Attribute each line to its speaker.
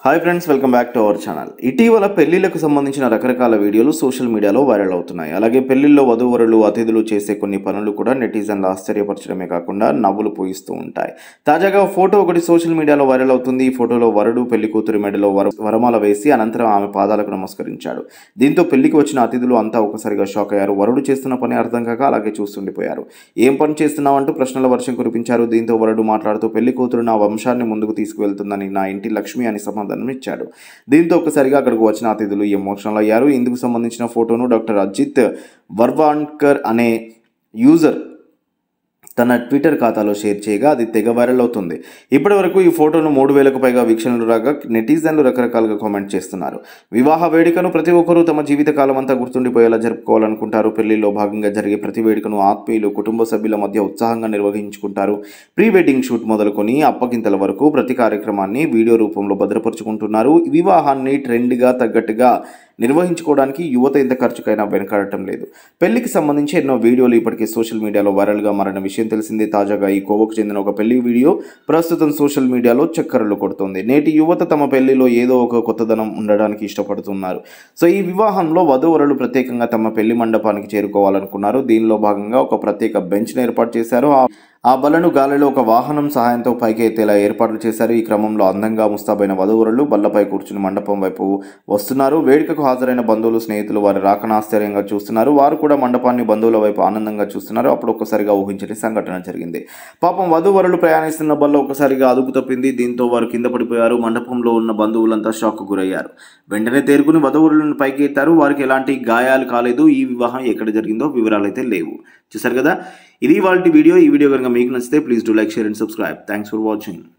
Speaker 1: hi friends welcome back to our channel ఇటీవల పెళ్లిళ్లకు సంబంధించిన రకరకాల వీడియోలు సోషల్ మీడియాలో వైరల్ అవుతున్నాయి అలాగే పెళ్లిల్లో వధూవరులు అతిథులు చేసే కొన్ని పనులు కూడా నెటిజన్లు ఆశ్చర్యపరచడమే కాకుండా నవ్వులు పోయిస్తూ ఉంటాయి తాజాగా ఓ ఫోటో ఒకటి సోషల్ మీడియాలో వైరల్ అవుతుంది ఈ ఫోటోలో వరుడు పెళ్లి కూతురి మెడలో వర వరమాల వేసి అనంతరం ఆమె పాదాలకు నమస్కరించాడు దీంతో పెళ్లికి వచ్చిన అతిథులు అంతా ఒకసారిగా షాక్ అయ్యారు వరుడు చేస్తున్న పని అర్థం కాక అలాగే చూస్తుండిపోయారు ఏం పని చేస్తున్నావంటూ ప్రశ్నల వర్షం కురిపించారు దీంతో వరుడు మాట్లాడుతూ పెళ్లి కూతురు నా వంశాన్ని ముందుకు తీసుకువెళ్తుందని నా ఇంటి లక్ష్మి అని సమాధానం ఇచ్చాడు దీంతో ఒక్కసారిగా అక్కడికి వచ్చిన అతిథులు ఎమోషనల్ అయ్యారు ఇందుకు సంబంధించిన ఫోటోను డాక్టర్ అజిత్ వర్వాన్కర్ అనే యూజర్ తన ట్విట్టర్ ఖాతాలో షేర్ చేయగా అది తెగ వైరల్ అవుతుంది ఇప్పటి వరకు ఈ ఫోటోను మూడు వేలకు పైగా వీక్షణలు రాగా నెటిజన్లు రకరకాలుగా కామెంట్ చేస్తున్నారు వివాహ వేడుకను ప్రతి ఒక్కరూ తమ జీవిత కాలం అంతా గుర్తుండిపోయేలా జరుపుకోవాలనుకుంటారు పెళ్లిలో భాగంగా జరిగే ప్రతి వేడుకను ఆత్మీయులు కుటుంబ సభ్యుల మధ్య ఉత్సాహంగా నిర్వహించుకుంటారు ప్రీ వెడ్డింగ్ షూట్ మొదలుకొని అప్పగింతల వరకు ప్రతి కార్యక్రమాన్ని వీడియో రూపంలో భద్రపరుచుకుంటున్నారు వివాహాన్ని ట్రెండ్గా తగ్గట్టుగా నిర్వహించుకోవడానికి యువత ఎంత ఖర్చుకైనా వెనకాడటం లేదు పెళ్లికి సంబంధించి ఎన్నో వీడియోలు ఇప్పటికే సోషల్ మీడియాలో వైరల్గా మారిన విషయం తెలిసిందే తాజాగా ఈ కోవకు చెందిన ఒక పెళ్లి వీడియో ప్రస్తుతం సోషల్ మీడియాలో చక్కర్లు కొడుతుంది నేటి యువత తమ పెళ్లిలో ఏదో ఒక కొత్తదనం ఉండడానికి ఇష్టపడుతున్నారు సో ఈ వివాహంలో వధూవరులు ప్రత్యేకంగా తమ పెళ్లి మండపానికి చేరుకోవాలనుకున్నారు దీనిలో భాగంగా ఒక ప్రత్యేక బెంచ్ను ఏర్పాటు చేశారు ఆ ఆ బలను గాలిలో ఒక వాహనం సహాయంతో పైకి ఎత్తేలా ఏర్పాట్లు చేశారు ఈ క్రమంలో అందంగా ముస్తాబైన వధువురులు బల్లపై కూర్చుని మండపం వైపు వస్తున్నారు వేడుకకు హాజరైన బంధువులు స్నేహితులు వారి రాకను ఆశ్చర్యంగా చూస్తున్నారు వారు కూడా మండపాన్ని బంధువుల వైపు ఆనందంగా చూస్తున్నారు అప్పుడు ఒక్కసారిగా ఊహించని సంఘటన జరిగింది పాపం వధువరులు ప్రయాణిస్తున్న బల్ల ఒక్కసారిగా అదుపు తప్పింది దీంతో వారు కింద పడిపోయారు మండపంలో ఉన్న బంధువులంతా షాక్ గురయ్యారు వెంటనే తేరుకుని వధువురులను పైకి ఎత్తారు వారికి ఎలాంటి గాయాలు కాలేదు ఈ వివాహం ఎక్కడ జరిగిందో వివరాలు అయితే లేవు చూసారు కదా ఇది వాళ్ళ వీడియో ఈ వీడియో కనుక మీకు నచ్చితే please do like share and subscribe thanks for watching